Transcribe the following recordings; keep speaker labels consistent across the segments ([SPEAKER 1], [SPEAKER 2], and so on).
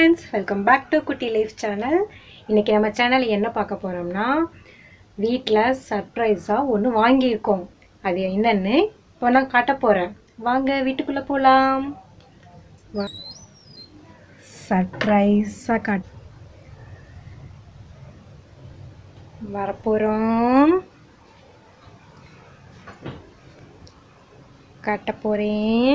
[SPEAKER 1] friends welcome back to Kutty life channel இன்றைக்கி நம்ம channel என்ன பார்க்க போகிறோம்னா வீட்டில் சர்ப்ரைஸாக ஒன்று வாங்கியிருக்கோம் அது என்னன்னு இப்போ நான் காட்ட போகிறேன் வாங்க வீட்டுக்குள்ளே போகலாம் சர்ப்ரைஸாக காட் வரப்போகிறோம் காட்ட போகிறேன்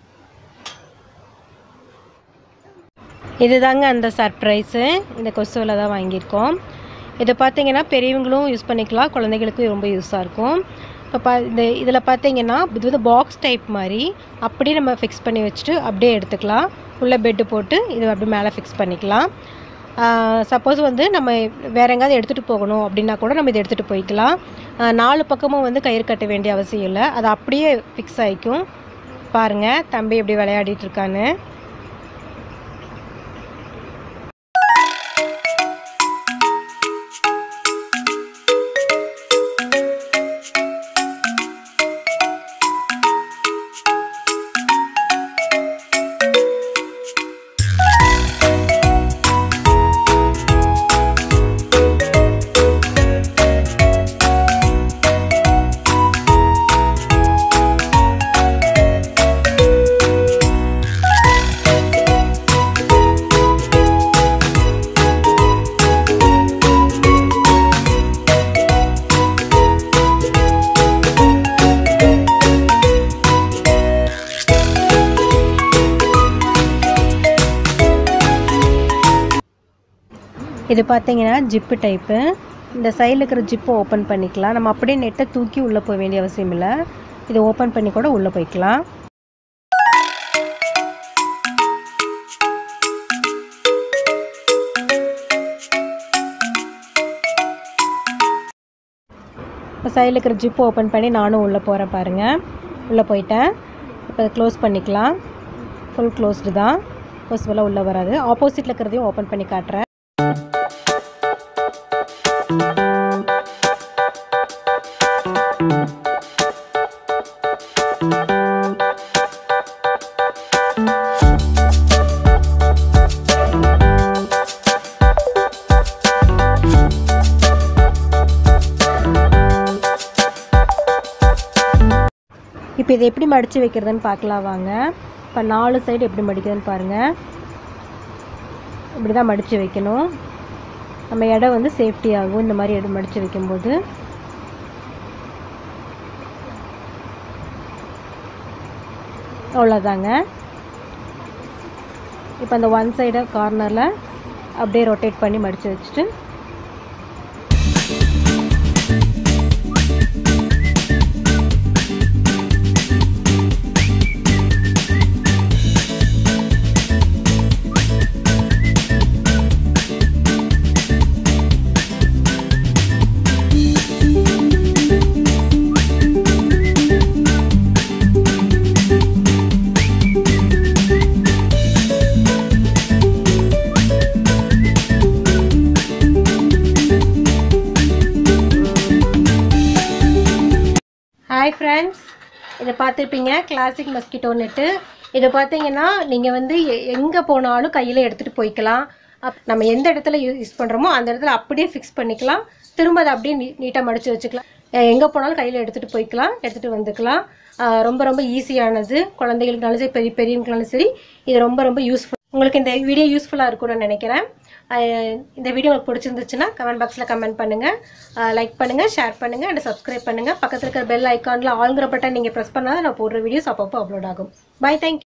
[SPEAKER 1] இதுதாங்க அந்த சர்ப்ரைஸு இந்த கொசுவில் தான் வாங்கியிருக்கோம் இதை பார்த்தீங்கன்னா பெரியவங்களும் யூஸ் பண்ணிக்கலாம் குழந்தைகளுக்கும் ரொம்ப யூஸாக இருக்கும் இப்போ பா இந்த இதில் பார்த்தீங்கன்னா இது வந்து பாக்ஸ் டைப் மாதிரி அப்படியே நம்ம ஃபிக்ஸ் பண்ணி வச்சுட்டு அப்படியே எடுத்துக்கலாம் உள்ளே பெட்டு போட்டு இது அப்படியே மேலே ஃபிக்ஸ் பண்ணிக்கலாம் சப்போஸ் வந்து நம்ம வேறு எங்கேயாவது எடுத்துகிட்டு போகணும் அப்படின்னா கூட நம்ம இதை எடுத்துகிட்டு போய்க்கலாம் ஆஹ் நாலு பக்கமும் வந்து கயிறு கட்ட வேண்டிய அவசியம் இல்லை அது அப்படியே ஃபிக்ஸ் ஆகிக்கும் பாருங்கள் தம்பி எப்படி விளையாடிட்டு இருக்கான்னு இது பார்த்தீங்கன்னா ஜிப்பு டைப்பு இந்த சைடில் இருக்கிற ஜிப்பை ஓப்பன் பண்ணிக்கலாம் நம்ம அப்படியே நெட்டை தூக்கி உள்ளே போக வேண்டிய அவசியம் இல்லை இதை ஓப்பன் பண்ணி கூட உள்ளே போய்க்கலாம் இப்போ சைடில் இருக்கிற ஜிப்பு ஓப்பன் பண்ணி நானும் உள்ளே போகிறேன் பாருங்கள் உள்ளே போயிட்டேன் இப்போ அதை க்ளோஸ் பண்ணிக்கலாம் ஃபுல் க்ளோஸ்டு தான் கொசுவெல்லாம் உள்ளே வராது ஆப்போசிட்டில் இருக்கிறதையும் ஓப்பன் பண்ணி காட்டுறேன் இப்போ இதை எப்படி மடித்து வைக்கிறதுன்னு பார்க்கலாம் வாங்க இப்போ நாலு சைடு எப்படி மடிக்கிறதுன்னு பாருங்கள் இப்படி தான் மடித்து வைக்கணும் நம்ம இடம் வந்து சேஃப்டி ஆகும் இந்த மாதிரி இடம் மடித்து வைக்கும்போது அவ்வளோதாங்க இப்போ அந்த ஒன் சைடு கார்னரில் அப்படியே ரொட்டேட் பண்ணி மடித்து வச்சுட்டு ஹாய் ஃப்ரெண்ட்ஸ் இதை பார்த்துருப்பீங்க கிளாசிக் மஸ்கிட்டோ நெட்டு இதை பார்த்தீங்கன்னா நீங்கள் வந்து எங்கே போனாலும் கையில் எடுத்துகிட்டு போய்க்கலாம் அப் நம்ம எந்த இடத்துல யூஸ் பண்ணுறோமோ அந்த இடத்துல அப்படியே ஃபிக்ஸ் பண்ணிக்கலாம் திரும்ப அதை அப்படியே நீ நீட்டாக மடித்து வச்சுக்கலாம் எங்கே போனாலும் கையில் எடுத்துகிட்டு போய்க்கலாம் எடுத்துகிட்டு வந்துக்கலாம் ஆஹ் ரொம்ப ரொம்ப ஈஸியானது குழந்தைகளுக்குனாலும் சரி பெரிய பெரியவங்களுக்குனாலும் சரி இது ரொம்ப ரொம்ப யூஸ்ஃபுல் உங்களுக்கு இந்த வீடியோ யூஸ்ஃபுல்லாக இருக்கும்னு நான் நினைக்கிறேன் ஆஹ் இந்த வீடியோ உங்களுக்கு பிடிச்சிருந்துச்சுன்னா கமெண்ட் பாக்ஸில் கமெண்ட் பண்ணுங்கள் லைக் பண்ணுங்கள் ஷேர் பண்ணுங்கள் அண்ட் சப்ஸ்கிரைப் பண்ணுங்கள் பக்கத்தில் இருக்கிற பெல் ஐக்கானில் ஆளுங்கிற பட்டன் நீங்கள் ப்ரெஸ் பண்ணால் நான் போடுற வீடியோஸ் அப்பப்போ அப்லோட் ஆகும் பை தேங்க்யூ